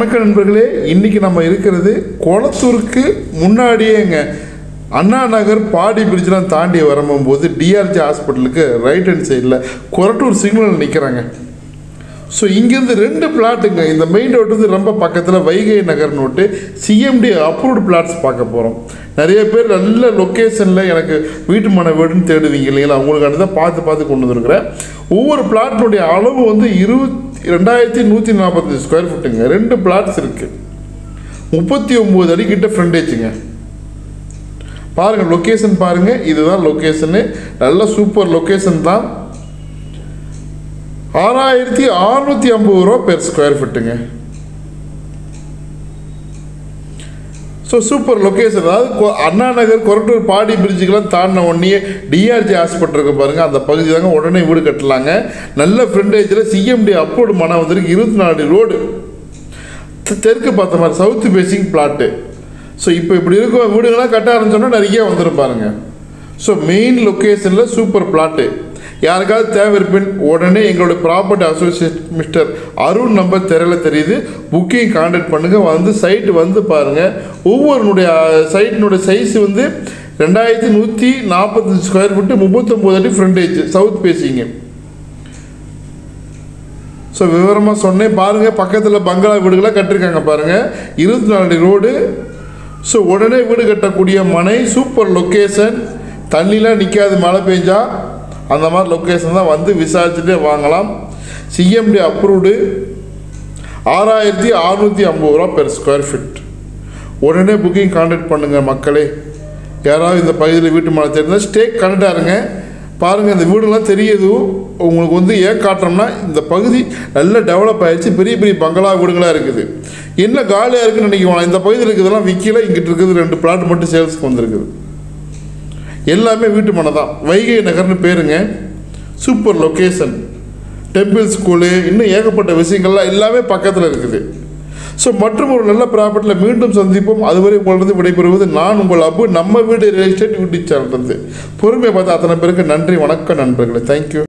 வணக்கம் நண்பர்களே இன்னைக்கு நம்ம இருக்கிறது குளத்தூருக்கு முன்னாடியேங்க அண்ணா நகர் பாடி பிரிட்ஜ்லாம் தாண்டி வரும்போது டிஆர்ஜி ஹாஸ்பிட்டலுக்கு ரைட் ஹேண்ட் சைடில் கொரட்டூர் சிக்னல் நிற்கிறாங்க ஸோ இங்கேருந்து ரெண்டு பிளாட்டுங்க இந்த மெயின் ரோடு வந்து ரொம்ப பக்கத்தில் வைகை நகர்னு விட்டு சிஎம்டி அப்ரூவ்டு பிளாட்ஸ் பார்க்க போகிறோம் நிறைய பேர் நல்ல லொக்கேஷனில் எனக்கு வீட்டு மனை வீடுன்னு தேடுவீங்க இல்லைங்களா அவங்களுக்காண்டி தான் பார்த்து பார்த்து கொண்டு வந்துருக்குறேன் ஒவ்வொரு பிளாட்டினுடைய அளவு வந்து இருபத்தி ரெண்டாயிரத்தி நூற்றி நாற்பத்தஞ்சு ஸ்கொயர் ஃபீட்டுங்க ரெண்டு பிளாட்ஸ் இருக்குது முப்பத்தி ஒம்பது அடி கிட்ட ஃப்ரண்டேஜுங்க பாருங்கள் லொக்கேஷன் பாருங்கள் இதுதான் லொக்கேஷனு நல்ல சூப்பர் லொக்கேஷன் தான் ஆறாயிரத்தி அறுநூத்தி ஐம்பது ரூபா பெர் ஸ்கொயர் ஃபீட்டுங்க ஸோ சூப்பர் லொக்கேஷன் அதாவது கொ- அண்ணா நகர் கொரட்டூர் பாடி பிரிட்ஜுக்கெல்லாம் தாண்டின உடனே டிஆர்ஜி ஹாஸ்பிட்டல் இருக்கு பாருங்க அந்த பகுதி தாங்க உடனே வீடு கட்டலாங்க நல்ல ஃப்ரண்டேஜில் சிஎம்டி அப்போடு மனம் வந்திருக்கு இருபத்தி நாலு ரோடு தெ- தெற்கு பார்த்த மாதிரி சவுத் பேசிங் பிளாட்டு ஸோ இப்போ இப்படி இருக்கும் வீடுகள்லாம் கட்ட ஆரம்பிச்சோன்னா நிறைய வந்துடும் பாருங்க ஸோ மெயின் லொக்கேஷனில் சூப்பர் பிளாட்டு யாருக்காவது தேவை இருப்பின் உடனே எங்களுடைய property associate mister Arun number தெரியல தெரியுது புக்கிங் கான்டாக்ட் பண்ணுங்கள் வந்து சைட்டு வந்து பாருங்கள் ஒவ்வொருனுடைய சைட்டினுடைய சைஸ் வந்து ரெண்டாயிரத்தி நூற்றி நாற்பத்தஞ்சு ஸ்கொயர் ஃபீட்டு முப்பத்தொம்போது அடி ஃப்ரண்டேஜ் சவுத் பேசிங்க ஸோ விவரமாக சொன்னேன் பாருங்கள் பக்கத்தில் பங்களா வீடுகளாக கட்டிருக்காங்க பாருங்கள் இருபத்தி நாலு அடி ரோடு ஸோ உடனே வீடு கட்டக்கூடிய மனை சூப்பர் லொக்கேஷன் தண்ணிலாம் நிற்காது மழை பெஞ்சா அந்த மாதிரி லொக்கேஷன் தான் வந்து விசாரிச்சுட்டே வாங்கலாம் சிஎம்டி அப்ரூவ்டு ஆறாயிரத்தி அறுநூற்றி ஐம்பது ரூபா பெர் ஸ்கொயர் ஃபீட் உடனே புக்கிங் கான்டாக்ட் பண்ணுங்கள் மக்களே யாராவது இந்த பகுதியில் வீட்டு மழை தெரிந்தால் ஸ்டே கனெக்டாக இருங்க பாருங்கள் இந்த வீடுலாம் தெரியுது உங்களுக்கு வந்து ஏன் காட்டுறோம்னா இந்த பகுதி நல்ல டெவலப் ஆயிடுச்சு பெரிய பெரிய பங்களா வீடுகளாக இருக்குது என்ன காலியாக இருக்குன்னு நினைக்கலாம் இந்த பகுதியில் இருக்கிறதெல்லாம் விற்கல இங்கிட்டு இருக்குது ரெண்டு பிளாட் மட்டும் சேல்ஸ்க்கு வந்திருக்குது எல்லாமே வீட்டு மனை தான் வைகை நகர்னு பேருங்க சூப்பர் லொக்கேஷன் டெம்பிள் ஸ்கூலு இன்னும் ஏகப்பட்ட விஷயங்கள்லாம் எல்லாமே பக்கத்தில் இருக்குது ஸோ மற்றும் ஒரு நல்ல ப்ராப்பர்ட்டியில் மீண்டும் சந்திப்போம் அதுவரை உங்களிடம் விடைபெறுவது நான் உங்கள் அபு நம்ம வீடு ரியல் எஸ்டேட் யூடியூப் சேனல் இருந்து பொறுமையை பார்த்து அத்தனை பேருக்கு நன்றி வணக்கம் நண்பர்களே தேங்க்யூ